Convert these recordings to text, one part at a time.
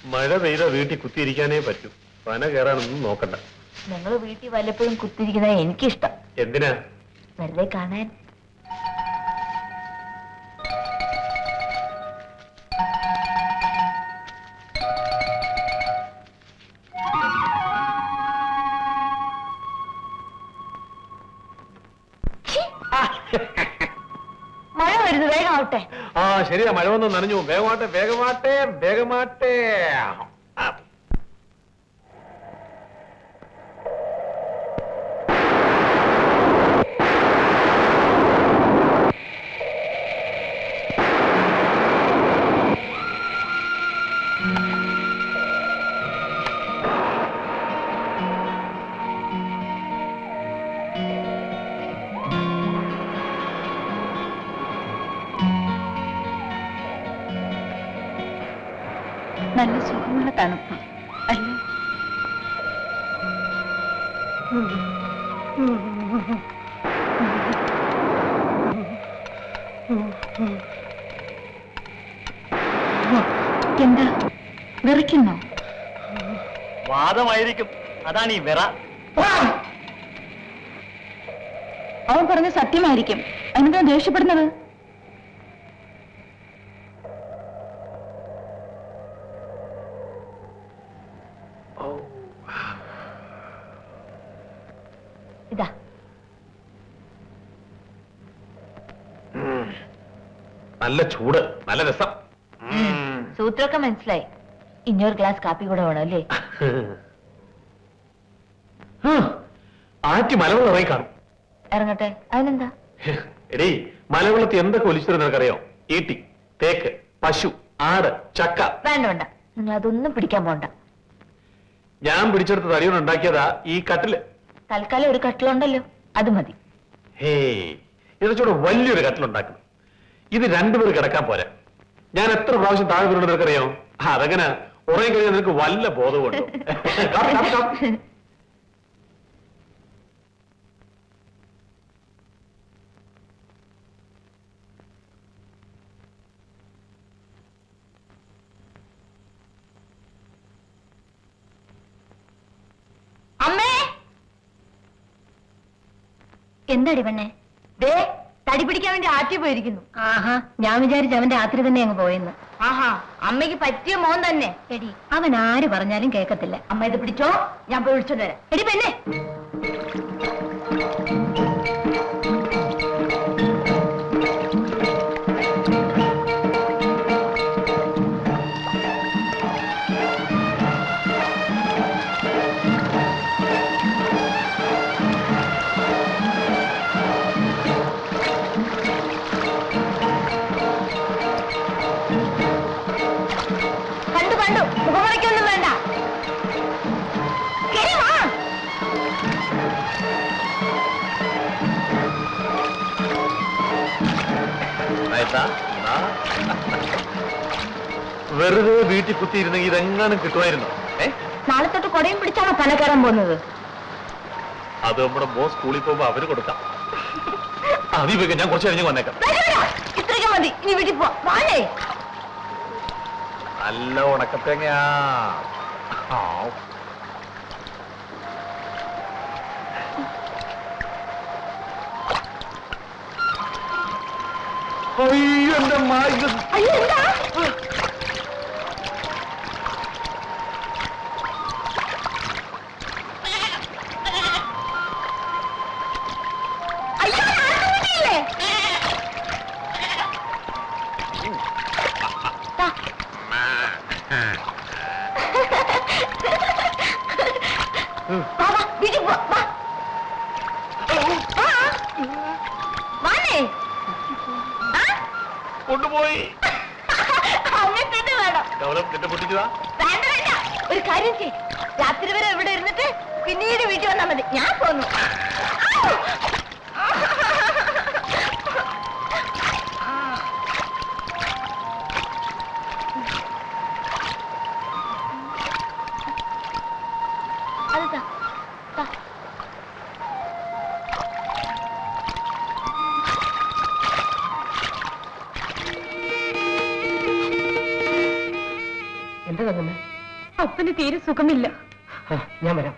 മഴ പെയ്ത വീട്ടിൽ കുത്തിയിരിക്കാനേ പറ്റൂ പന കയറാനൊന്നും നോക്കണ്ട നിങ്ങൾ വീട്ടിൽ വല്ലപ്പോഴും കുത്തിരിക്കുന്നത് എനിക്കിഷ്ടം എന്തിനാ വെറുതെ കാണാൻ മഴ വരുന്നു വേഗം ആവട്ടെ ആ ശരിയാ മഴ വന്ന് നനഞ്ഞു വേഗമാട്ടെ വേഗമാട്ടെ വേഗമാട്ടെ ആ. നല്ല സുഖമുള്ള തണുപ്പ് അല്ലേ എന്താ വിറയ്ക്കുന്നോ വാദമായിരിക്കും അതാണ് ഈ വിറ അവൻ പറഞ്ഞ സത്യമായിരിക്കും എന്നിട്ടാ ദേഷ്യപ്പെടുന്നത് ഇതാ ഉം. നല്ല ചൂട് നല്ല രസം ഉം. സൂത്രമൊക്കെ മനസ്സിലായി ഇനിയൊരു ഗ്ലാസ് കാപ്പി കൂടെ വേണം അല്ലേ ആ, ആറ്റി മലവെള്ളം ഇറങ്ങി കാണും ഇറങ്ങട്ടെ അതിനെന്താ എടീ മലവെള്ളത്തിൽ എന്തൊക്കെ ഒലിച്ചിട്ട് നിനക്കറിയോ ഈട്ടി തേക്ക് പശു ആട് ചക്ക വേണ്ട വേണ്ട നിങ്ങൾ അതൊന്നും പിടിക്കാൻ പോണ്ട ഞാൻ പിടിച്ചെടുത്ത് തടിയോണ്ട് ഉണ്ടാക്കിയതാ ഈ കട്ടില് തൽക്കാലം ഒരു കട്ടിലുണ്ടല്ലോ അത് മതി ഹേ ഇതച്ചൂടെ വലിയൊരു കട്ടിലുണ്ടാക്കണം ഇത് രണ്ടുപേർ കിടക്കാൻ പോരാ ഞാൻ എത്ര പ്രാവശ്യം താഴെ വീണത് നിനക്കറിയോ ആ, അതെങ്ങനെ ഉറങ്ങി കഴിഞ്ഞാൽ നിനക്ക് വല്ല ബോധമുണ്ടോ കാപ്പി, കാപ്പി, കാപ്പി. അമ്മേ എന്താടി പെണ്ണെ ദേ തടി പിടിക്കാൻ വേണ്ടി ആറ്റി പോയിരിക്കുന്നു ആഹാ ഞാൻ വിചാരിച്ചു അവൻ രാത്രി തന്നെ അങ്ങ് പോയെന്ന് ആഹാ അമ്മയ്ക്ക് പറ്റിയ മോൻ തന്നെ എടി അവൻ ആര് പറഞ്ഞാലും കേക്കത്തില്ല അമ്മ ഇത് പിടിച്ചോ ഞാൻ പോയി വിളിച്ചോണ്ട് വരാം എടി പെണ്ണെ കണ്ടു കണ്ടു മുഖമറയ്ക്കൊന്നും വേണ്ട കേറി വാ. ആയിട്ടാ? ആ. വെറുതെ വീട്ടിൽ കുത്തിയിരുന്നെങ്കിൽ ഇതെങ്ങാനും കിട്ടുമായിരുന്നു ഏ നാളെ തൊട്ട് കൊടയും പിടിച്ചാണോ പന കയറാൻ പോകുന്നത് അത് നമ്മുടെ മോ സ്കൂളിൽ പോകുമ്പോ അവര് കൊടുക്കാം അത് വെക്കാം ഞാൻ കുറച്ച് കഴിഞ്ഞ് വന്നേക്കാം വേണ്ട, വേണ്ട. ഇത്രയ്ക്ക് മതി ഇനി വീട്ടിൽ പോ വാഴേ നല്ല ഉണക്കത്തേങ്ങയാ ആ. അയ്യോ എന്റെ അമ്മ, ഇത് അയ്യോ എന്താ അയ്യോ ആട്ടുകുട്ടിയില്ലേ? ദാ, വാ, വാ, വീട്ടിൽ പോ, വാ. വാ. വാനേ. ആ? കൊണ്ടുപോയി അങ്ങനെ തന്നെ വേണം ഗൗരവം നിന്റെ പൊട്ടിച്ചതാ വേണ്ട വേണ്ട ഒരു കാര്യം ചെയ് രാത്രി വരെ ഇവിടെ ഇരുന്നിട്ട് പിന്നീട് വീട്ടിൽ വന്നാൽ മതി ഞാൻ പോന്നു അത് താ, താ. എന്താ തന്നെ അപ്പന് തീരെ സുഖമില്ല ഞാൻ വരാം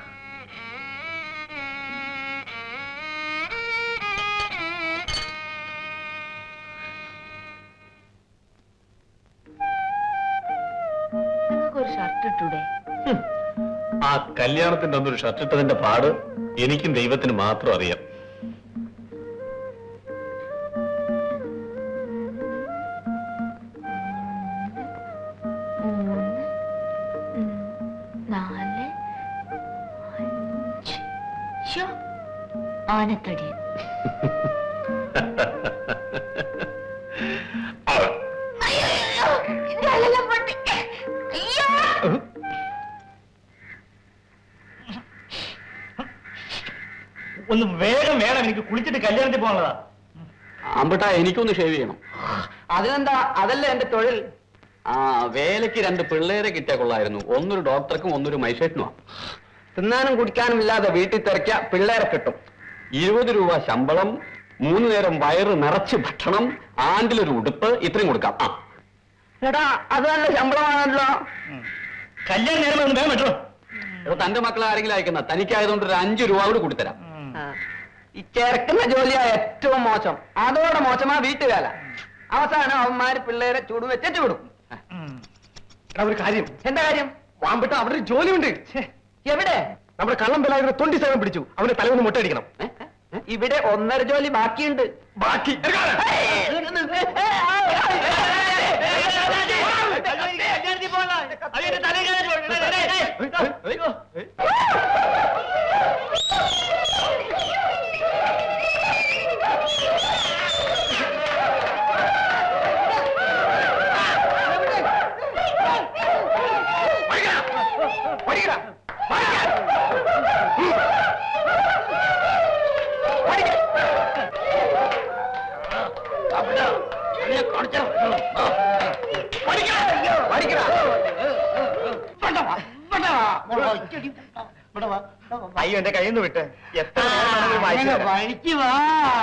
നിങ്ങൾക്ക് ഒരു ഷർട്ട് ഇട്ടൂടെ ഹും. ആ കല്യാണത്തിന്റെ അന്നൊരു ഷർട്ട് ഇട്ടതിന്റെ പാട് എനിക്കും ദൈവത്തിന് മാത്രം അറിയാം മൂന്ന് ഉം, നാല് അഞ്ച് ശ്ശോ, ആനത്തടി അയ്യോ, ഞാനെല്ലാം പൊട്ടി. അയ്യോ. ഒന്ന് വേഗം വേണം എനിക്ക് കുളിച്ചിട്ട് കല്യാണത്തിൽ പോകാനുള്ളതാ അമ്പട്ടാ എനിക്കൊന്ന് ഷേവ് ചെയ്യണം അതിനെന്താ അതല്ല എന്റെ തൊഴിൽ ആ വേലയ്ക്ക് രണ്ട് പിള്ളേരെ കിട്ടിയാ കൊള്ളായിരുന്നു ഒന്നൊരു ഡോക്ടർക്കും ഒന്നൊരു മൈസേറ്റിനുമാ തിന്നാനും കുടിക്കാനും ഇല്ലാതെ വീട്ടിൽ തിരക്കിയ പിള്ളേരെ കിട്ടും ഇരുപത് രൂപ ശമ്പളം മൂന്ന് നേരം വയറ് നിറച്ച് ഭക്ഷണം ആണ്ടിലൊരു ഉടുപ്പ് ഇത്രയും കൊടുക്കാം ആ എടാ അത് നല്ല ശമ്പളമാണല്ലോ കല്യാണം നേരം വേഗം പറ്റോ എടോ, തന്റെ മക്കളെ ആരെങ്കിലും അയക്കുന്ന തനിക്കായതുകൊണ്ട് ഒരു അഞ്ച് രൂപ കൂടി കൊടുത്തരാം ഈ ചേർക്കുന്ന ജോലിയാ ഏറ്റവും മോശം അതോടെ മോശമാ വീട്ടുവേല അവസാനം അവന്മാര് പിള്ളേരെ ചൂട് വെച്ചു വിടും ഒരു കാര്യം എന്താ കാര്യം വാമ്പിട്ട അവിടെ ഒരു ജോലിയുണ്ട് എവിടെ നമ്മുടെ കള്ളം ബലായുടെ തൊണ്ടി സേവനം പിടിച്ചു അവന് തലവൊന്ന് മുട്ടടിക്കണം ഏ? ഇവിടെ ഒന്നര ജോലി ബാക്കിയുണ്ട് ബാക്കി അയ്യോ എന്റെ കയ്യിൽ നിന്ന് വിട്ട് എത്ര നേരം വേണമെങ്കിലും വായിച്ചു തരാം. വഴിക്ക് വാ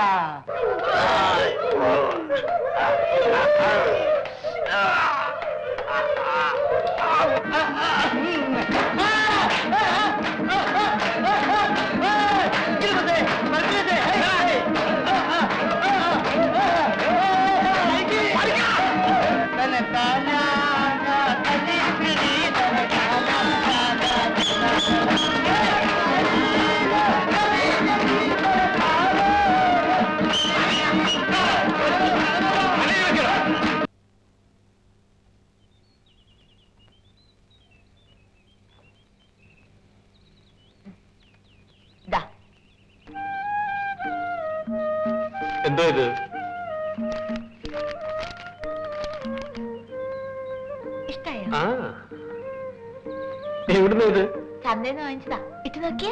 ദാ, എന്തോ ഇത് ഇഷ്ടായോ ആ എവിടുന്ന ഇത് ചന്തേന്ന് വാങ്ങിച്ചതാ ഇട്ട് നോക്കിയേ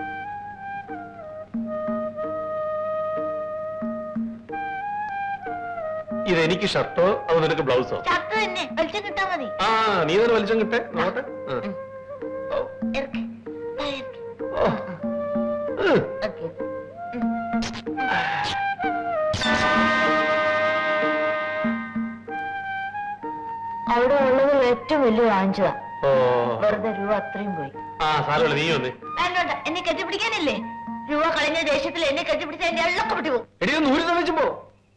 ഇത് എനിക്ക് ഷർട്ടോ അതോ നിനക്ക് ബ്ലൗസോ ചത്ത തന്നെ വെളിച്ചം കിട്ടാ മതി ആ നീ തന്നെ വലിച്ചം കിട്ടെ നോട്ടെ ആ. ഇറക്ക് ദാ ഇറക്ക്. ഓ. ഉം. ഓക്കേ. അവിടെ ഉള്ളത് ഏറ്റവും വലിയ വാങ്ങിച്ചതാ ഓ വെറുതെ രൂപ അത്രയും പോയി ആ സാരമില്ല നീ വന്നേ വേണ്ട എന്നെ കെട്ടിപ്പിടിക്കാനില്ലേ രൂപ കളഞ്ഞ ദേഷ്യത്തിൽ എന്നെ കെട്ടിപ്പിടിച്ച എന്റെ എള്ളൊക്കെ വിട്ടു പോകും എടി ഒന്ന് ഊരി തന്നിച്ചു പോ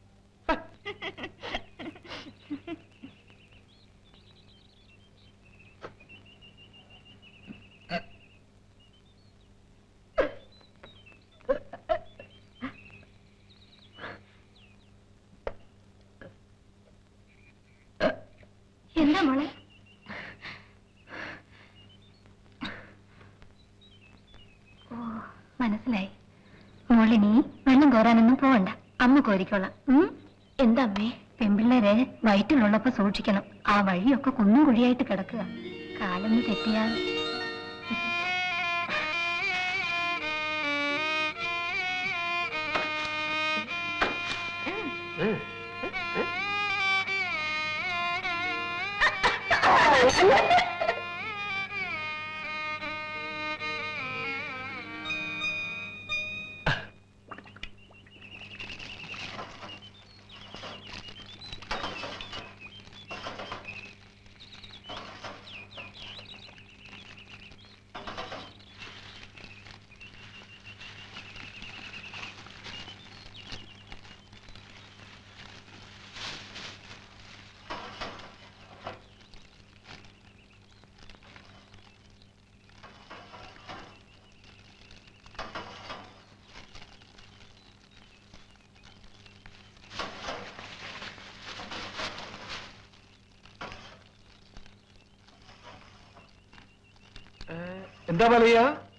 എന്താ മോളെ ഓ മനസ്സിലായി മോളിനി വെള്ളം കോരാനൊന്നും പോവണ്ട അമ്മ കോരിക്കോളാം ഉം? എന്താ അമ്മേ പെൺപിള്ളേരെ വയറ്റിലുള്ളപ്പോ സൂക്ഷിക്കണം ആ വഴിയൊക്കെ കുന്നും കുഴിയായിട്ട് കിടക്കുക കാലൊന്ന് തെറ്റിയാൽ എന്താ മലയ്യ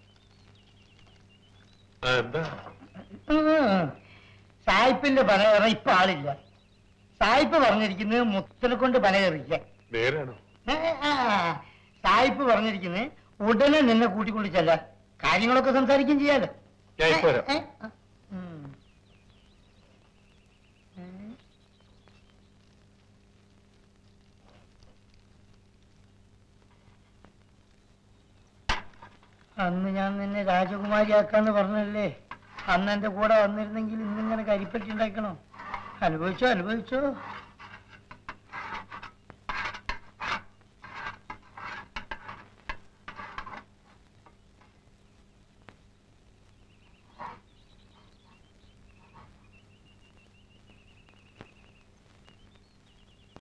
ആ, എന്താ സായിപ്പിന്റെ പനകറ ഇപ്പൊ ആളില്ല സായിപ്പ് പറഞ്ഞിരിക്കുന്നത് മുത്തിനെ കൊണ്ട് പനകറിയില്ല നേരാണോ സായിപ്പ് പറഞ്ഞിരിക്കുന്നത് ഉടനെ നിന്നെ കൂട്ടിക്കൊണ്ട് ചെല്ലാൻ കാര്യങ്ങളൊക്കെ സംസാരിക്കുകയും ചെയ്യാലോ ഞാൻ ഇപ്പൊ വരാം. ഏ, ഏ, ഉം. അന്ന് ഞാൻ നിന്നെ രാജകുമാരിയാക്കാന്ന് പറഞ്ഞല്ലേ അന്ന് എന്റെ കൂടെ വന്നിരുന്നെങ്കിൽ ഇന്നിങ്ങനെ കരിപ്പറ്റി ഉണ്ടാക്കണോ അനുഭവിച്ചോ അനുഭവിച്ചോ